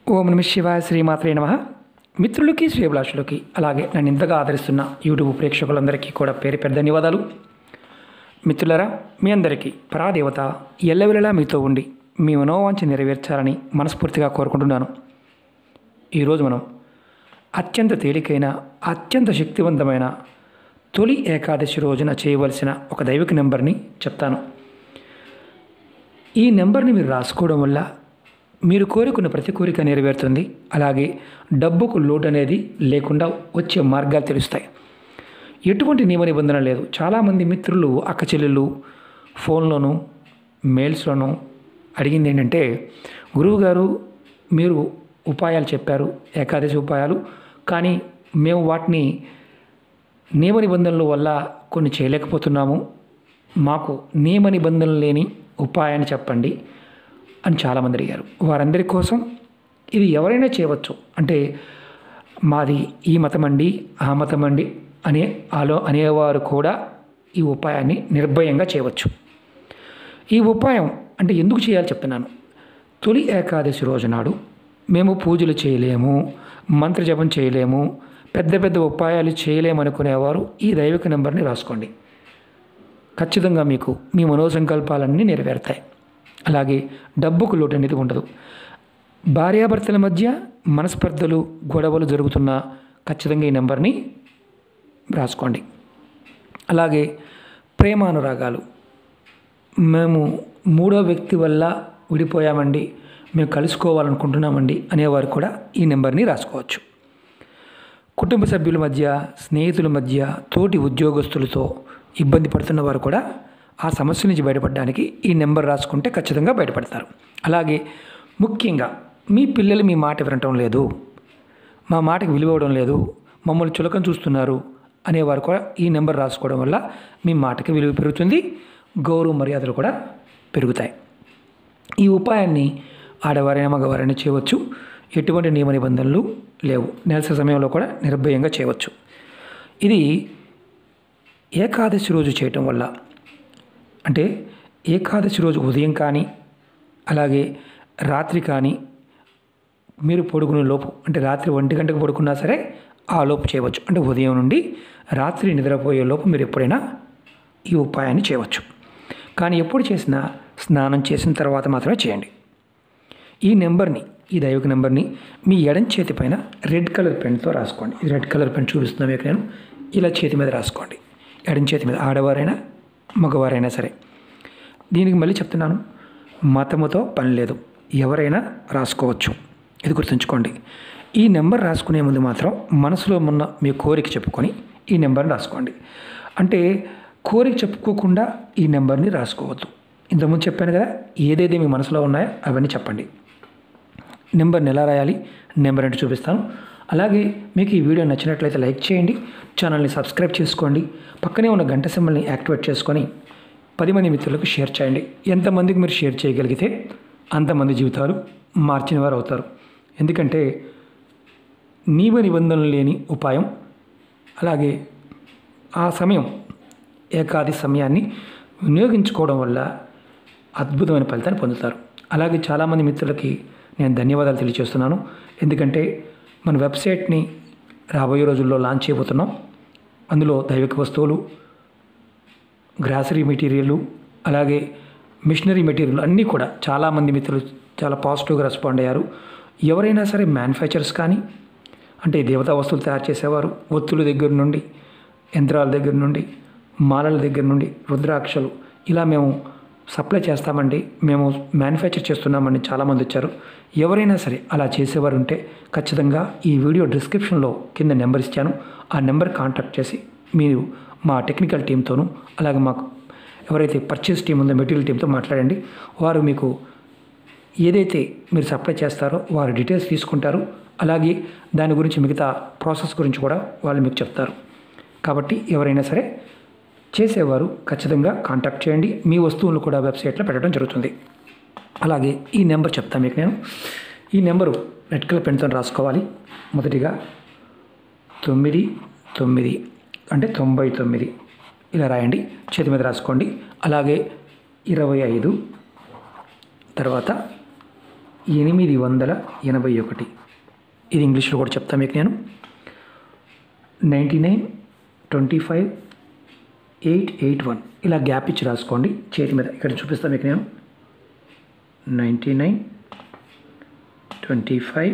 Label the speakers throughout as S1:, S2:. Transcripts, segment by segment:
S1: ఓం నమ శివాయ శ్రీమాత్రే నమ మిత్రులకి శ్రీభిలాషులకి అలాగే నన్ను ఇంతగా ఆదరిస్తున్న యూట్యూబ్ ప్రేక్షకులందరికీ కూడా పేరు పెద్ద ధన్యవాదాలు మిత్రులరా మీ అందరికీ పరాదేవత ఎల్లవెల్లలా మీతో ఉండి మీ మనోవాంఛ నెరవేర్చాలని మనస్ఫూర్తిగా కోరుకుంటున్నాను ఈరోజు మనం అత్యంత తేలికైన అత్యంత శక్తివంతమైన తొలి ఏకాదశి రోజున చేయవలసిన ఒక దైవిక నెంబర్ని చెప్తాను ఈ నెంబర్ని మీరు రాసుకోవడం వల్ల మీరు కోరుకున్న ప్రతి కోరిక నెరవేరుతుంది అలాగే డబ్బుకు లోటు అనేది లేకుండా వచ్చే మార్గాలు తెలుస్తాయి ఎటువంటి నియమ నిబంధన లేదు చాలామంది మిత్రులు అక్క చెల్లెళ్ళు ఫోన్లోను మెయిల్స్లోను అడిగింది ఏంటంటే గురువుగారు మీరు ఉపాయాలు చెప్పారు ఏకాదశి ఉపాయాలు కానీ మేము వాటిని నియమ నిబంధనల వల్ల కొన్ని చేయలేకపోతున్నాము మాకు నియమ నిబంధనలు లేని ఉపాయాన్ని చెప్పండి అని చాలామంది అడిగారు వారందరి కోసం ఇది ఎవరైనా చేయవచ్చు అంటే మాది ఈ మతం అండి ఆ మతం అండి అనే ఆలో అనేవారు కూడా ఈ ఉపాయాన్ని నిర్భయంగా చేయవచ్చు ఈ ఉపాయం అంటే ఎందుకు చేయాలో చెప్తున్నాను తొలి ఏకాదశి రోజు నాడు మేము పూజలు చేయలేము మంత్రజపం చేయలేము పెద్ద పెద్ద ఉపాయాలు చేయలేము అనుకునేవారు ఈ దైవిక నెంబర్ని రాసుకోండి ఖచ్చితంగా మీకు మీ మనోసంకల్పాలన్నీ నెరవేరుతాయి అలాగే డబ్బుకు లోటు అనేది ఉండదు భార్యాభర్తల మధ్య మనస్పర్ధలు గొడవలు జరుగుతున్న ఖచ్చితంగా ఈ నెంబర్ని రాసుకోండి అలాగే ప్రేమానురాగాలు మేము మూడో వ్యక్తి వల్ల విడిపోయామండి మేము కలుసుకోవాలనుకుంటున్నామండి అనేవారు కూడా ఈ నెంబర్ని రాసుకోవచ్చు కుటుంబ సభ్యుల మధ్య స్నేహితుల మధ్య తోటి ఉద్యోగస్తులతో ఇబ్బంది పడుతున్న వారు కూడా ఆ సమస్య నుంచి బయటపడడానికి ఈ నెంబర్ రాసుకుంటే ఖచ్చితంగా బయటపడతారు అలాగే ముఖ్యంగా మీ పిల్లలు మీ మాట వినటం లేదు మా మాటకి విలువ ఇవ్వడం లేదు మమ్మల్ని చులకం చూస్తున్నారు అనేవారు కూడా ఈ నెంబర్ రాసుకోవడం వల్ల మీ మాటకి విలువ పెరుగుతుంది గౌరవ మర్యాదలు కూడా పెరుగుతాయి ఈ ఉపాయాన్ని ఆడవారైనా మగవారైనా చేయవచ్చు ఎటువంటి నియమ నిబంధనలు లేవు నెలసరి సమయంలో కూడా నిర్భయంగా చేయవచ్చు ఇది ఏకాదశి రోజు చేయటం వల్ల అంటే ఏకాదశి రోజు ఉదయం కానీ అలాగే రాత్రి కానీ మీరు పడుకునే లోపు అంటే రాత్రి ఒంటి గంటకు పడుకున్నా సరే ఆ లోపు చేయవచ్చు అంటే ఉదయం నుండి రాత్రి నిద్రపోయే లోపు మీరు ఎప్పుడైనా ఈ ఉపాయాన్ని చేయవచ్చు కానీ ఎప్పుడు చేసినా స్నానం చేసిన తర్వాత మాత్రమే చేయండి ఈ నెంబర్ని ఈ దైవిక నెంబర్ని మీ ఎడం చేతి పైన రెడ్ కలర్ పెన్తో రాసుకోండి ఇది రెడ్ కలర్ పెన్ చూపిస్తున్నాను మీకు నేను ఇలా చేతి మీద రాసుకోండి ఎడం చేతి మీద ఆడవారైనా మగవారైనా సరే దీనికి మళ్ళీ చెప్తున్నాను మతముతో పని లేదు ఎవరైనా రాసుకోవచ్చు ఇది గుర్తుంచుకోండి ఈ నెంబర్ రాసుకునే ముందు మాత్రం మనసులో ఉన్న మీ కోరిక చెప్పుకొని ఈ నెంబర్ని రాసుకోండి అంటే కోరిక చెప్పుకోకుండా ఈ నెంబర్ని రాసుకోవద్దు ఇంతకుముందు చెప్పాను కదా ఏదైతే మీ మనసులో ఉన్నాయో అవన్నీ చెప్పండి నెంబర్ని ఎలా రాయాలి నెంబర్ అంటే చూపిస్తాను అలాగే మీకు ఈ వీడియో నచ్చినట్లయితే లైక్ చేయండి ఛానల్ని సబ్స్క్రైబ్ చేసుకోండి పక్కనే ఉన్న గంట సింబల్ని యాక్టివేట్ చేసుకొని పది మంది మిత్రులకు షేర్ చేయండి ఎంతమందికి మీరు షేర్ చేయగలిగితే అంతమంది జీవితాలు మార్చిన వారు అవుతారు ఎందుకంటే నియమ నిబంధనలు లేని ఉపాయం అలాగే ఆ సమయం ఏకాది సమయాన్ని వినియోగించుకోవడం వల్ల అద్భుతమైన ఫలితాన్ని పొందుతారు అలాగే చాలామంది మిత్రులకి నేను ధన్యవాదాలు తెలియజేస్తున్నాను ఎందుకంటే మన వెబ్సైట్ని రాబోయే రోజుల్లో లాంచ్ చేయబోతున్నాం అందులో దైవిక వస్తువులు గ్రాసరీ మెటీరియల్ అలాగే మిషనరీ మెటీరియల్ అన్నీ కూడా చాలామంది మిత్రులు చాలా పాజిటివ్గా రెస్పాండ్ అయ్యారు ఎవరైనా సరే మ్యానుఫ్యాక్చర్స్ కానీ అంటే దేవతా వస్తువులు తయారు చేసేవారు ఒత్తుల దగ్గర నుండి యంత్రాల దగ్గర నుండి మాలల దగ్గర నుండి రుద్రాక్షలు ఇలా మేము సప్లై చేస్తామండి మేము మ్యానుఫ్యాక్చర్ చేస్తున్నామని చాలామంది వచ్చారు ఎవరైనా సరే అలా చేసేవారు ఉంటే ఖచ్చితంగా ఈ వీడియో డిస్క్రిప్షన్లో కింద నెంబర్ ఇచ్చాను ఆ నెంబర్ కాంటాక్ట్ చేసి మీరు మా టెక్నికల్ టీంతోనూ అలాగే మాకు ఎవరైతే పర్చేస్ టీం ఉందో మెటీరియల్ టీంతో మాట్లాడండి వారు మీకు ఏదైతే మీరు సప్లై చేస్తారో వారు డీటెయిల్స్ తీసుకుంటారు అలాగే దాని గురించి మిగతా ప్రాసెస్ గురించి కూడా వాళ్ళు మీకు చెప్తారు కాబట్టి ఎవరైనా సరే చేసేవారు ఖచ్చితంగా కాంటాక్ట్ చేయండి మీ వస్తువులను కూడా వెబ్సైట్లో పెట్టడం జరుగుతుంది అలాగే ఈ నెంబర్ చెప్తాను మీకు నేను ఈ నెంబరు రెడ్ కలర్ పెన్తో రాసుకోవాలి మొదటిగా తొమ్మిది తొమ్మిది అంటే తొంభై తొమ్మిది ఇలా రాయండి చేతి మీద రాసుకోండి అలాగే ఇరవై ఐదు తర్వాత ఎనిమిది వందల ఎనభై ఒకటి ఇది ఇంగ్లీష్లో కూడా చెప్తాను మీకు నేను ninety nine twenty five eight eight one ఇలా గ్యాప్ ఇచ్చి రాసుకోండి చేతి మీద ఇక్కడ చూపిస్తాను మీకు నేను ninety nine twenty five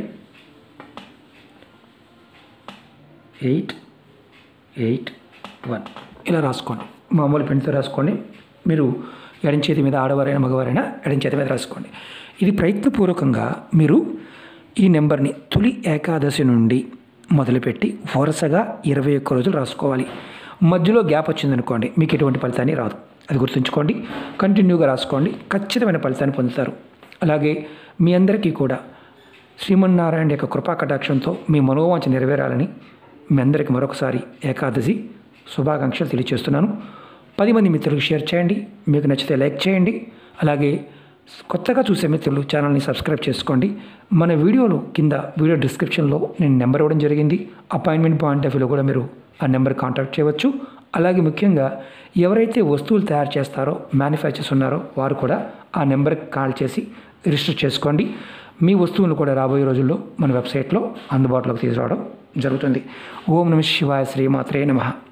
S1: eight eight one ఇలా రాసుకోండి మామూలు పెన్తో రాసుకోండి మీరు ఎడం చేతి మీద ఆడవారైనా మగవారైనా ఎడం చేతి మీద రాసుకోండి ఇది ప్రయత్నపూర్వకంగా మీరు ఈ నెంబర్ని తొలి ఏకాదశి నుండి మొదలుపెట్టి వరుసగా ఇరవై ఒక్క రోజులు రాసుకోవాలి మధ్యలో గ్యాప్ వచ్చిందనుకోండి మీకు ఎటువంటి ఫలితాన్ని రాదు అది గుర్తుంచుకోండి కంటిన్యూగా రాసుకోండి ఖచ్చితమైన ఫలితాన్ని పొందుతారు అలాగే మీ అందరికీ కూడా శ్రీమన్నారాయణ యొక్క కృపా కటాక్షంతో మీ మనోవాంఛ నెరవేరాలని మీ అందరికీ మరొకసారి ఏకాదశి శుభాకాంక్షలు తెలియజేస్తున్నాను పది మంది మిత్రులకు షేర్ చేయండి మీకు నచ్చితే లైక్ చేయండి అలాగే కొత్తగా చూసే మిత్రులు ఛానల్ని సబ్స్క్రైబ్ చేసుకోండి మన వీడియోలు కింద వీడియో డిస్క్రిప్షన్లో నేను నెంబర్ ఇవ్వడం జరిగింది అపాయింట్మెంట్ పాయింట్ ఆఫ్ వ్యూలో కూడా మీరు ఆ నెంబర్ కాంటాక్ట్ చేయవచ్చు అలాగే ముఖ్యంగా ఎవరైతే వస్తువులు తయారు చేస్తారో మ్యానుఫ్యాక్చర్స్ ఉన్నారో వారు కూడా ఆ నెంబర్కి కాల్ చేసి రిజిస్టర్ చేసుకోండి మీ వస్తువులు కూడా రాబోయే రోజుల్లో మన వెబ్సైట్లో అందుబాటులోకి తీసుకురావడం జరుగుతుంది ఓం నమ శివాయ శ్రీమాత్రే నమః